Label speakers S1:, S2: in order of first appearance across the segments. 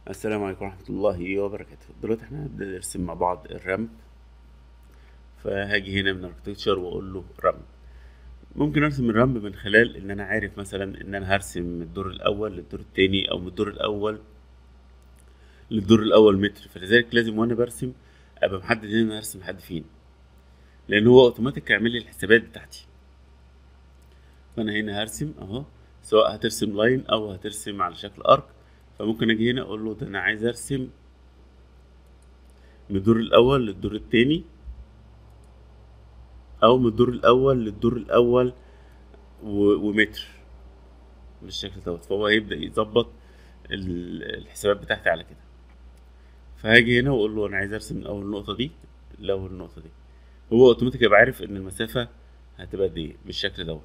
S1: السلام عليكم ورحمة الله وبركاته دلوقتي احنا هنبدأ نرسم مع بعض الرامب فهاجي هنا من اركتكتشر واقول له رامب ممكن ارسم الرامب من خلال ان انا عارف مثلا ان انا هرسم من الدور الاول للدور التاني او من الدور الاول للدور الاول متر فلذلك لازم وانا برسم ابقى محدد هنا انا هرسم لحد فين لان هو اوتوماتيك هيعمل لي الحسابات بتاعتي فانا هنا هرسم اهو سواء هترسم لاين او هترسم على شكل ارك فممكن اجي هنا اقول له ده انا عايز ارسم من الدور الاول للدور التاني او من الدور الاول للدور الاول و... ومتر بالشكل دوت فهو هيبدا يظبط ال- الحسابات بتاعتي على كده فهاجي هنا واقول له انا عايز ارسم من اول النقطه دي لاول النقطه دي هو اوتوماتيك يبقى عارف ان المسافه هتبقى قد ايه بالشكل دوت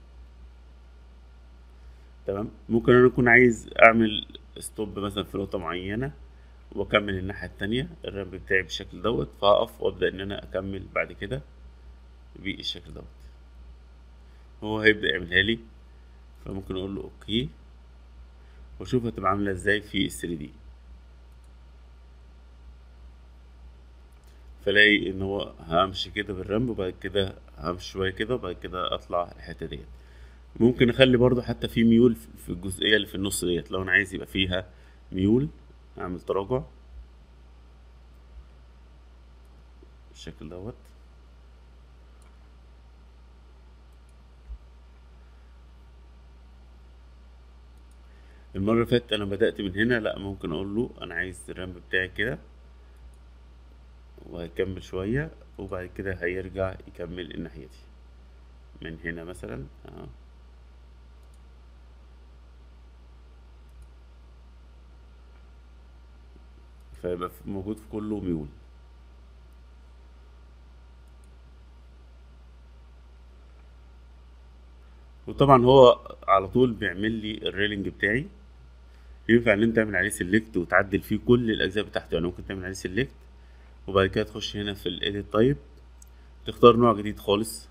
S1: تمام ممكن انا اكون عايز اعمل ستوب مثلا في نقطه معينه واكمل الناحيه التانية الرامب بتاعي بالشكل دوت فهقف وابدا ان انا اكمل بعد كده بالشكل دوت هو هيبدا يعملها لي فممكن اقول له اوكي واشوف هتبقى عامله ازاي في ال 3 دي فلاقي ان هو همشي كده بالرمب وبعد كده همشي شويه كده وبعد كده اطلع الحته ديت ممكن اخلي برضو حتى في ميول في الجزئيه اللي في النص ديت لو انا عايز يبقى فيها ميول اعمل تراجع بالشكل دوت المرة اللي فاتت أنا بدأت من هنا لأ ممكن أقول له أنا عايز الرامب بتاعي كده وهيكمل شوية وبعد كده هيرجع يكمل الناحية دي من هنا مثلا أهو فيبقى في- موجود في كله ميول وطبعا هو على طول بيعمل لي الريلينج بتاعي ينفع ان انت تعمل عليه سيلكت وتعدل فيه كل الاجزاء بتاعته يعني ممكن تعمل عليه سيلكت وبعد كده تخش هنا في الايديت تايب تختار نوع جديد خالص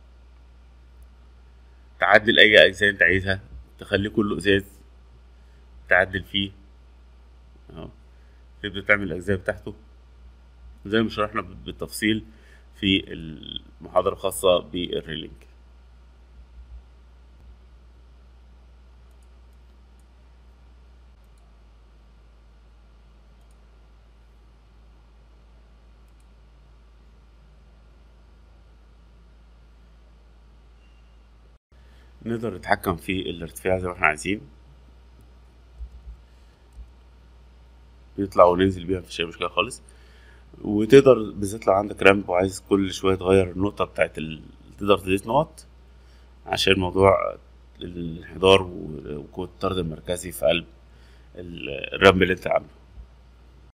S1: تعدل اي اجزاء انت عايزها تخليه كله ازاز تعدل فيه اهو تبدا تعمل الاجزاء بتاعته زي ما شرحنا بالتفصيل في المحاضرة الخاصة بالريلينج نقدر نتحكم في الارتفاع زي ما احنا عايزين يطلع وننزل بيها مفيش اي مشكلة خالص وتقدر بالذات لو عندك رامب وعايز كل شوية تغير النقطة بتاعت ال... تقدر تضيف نقط عشان موضوع الانحدار وقوة الطرد المركزي في قلب ال- الرامب اللي انت عامله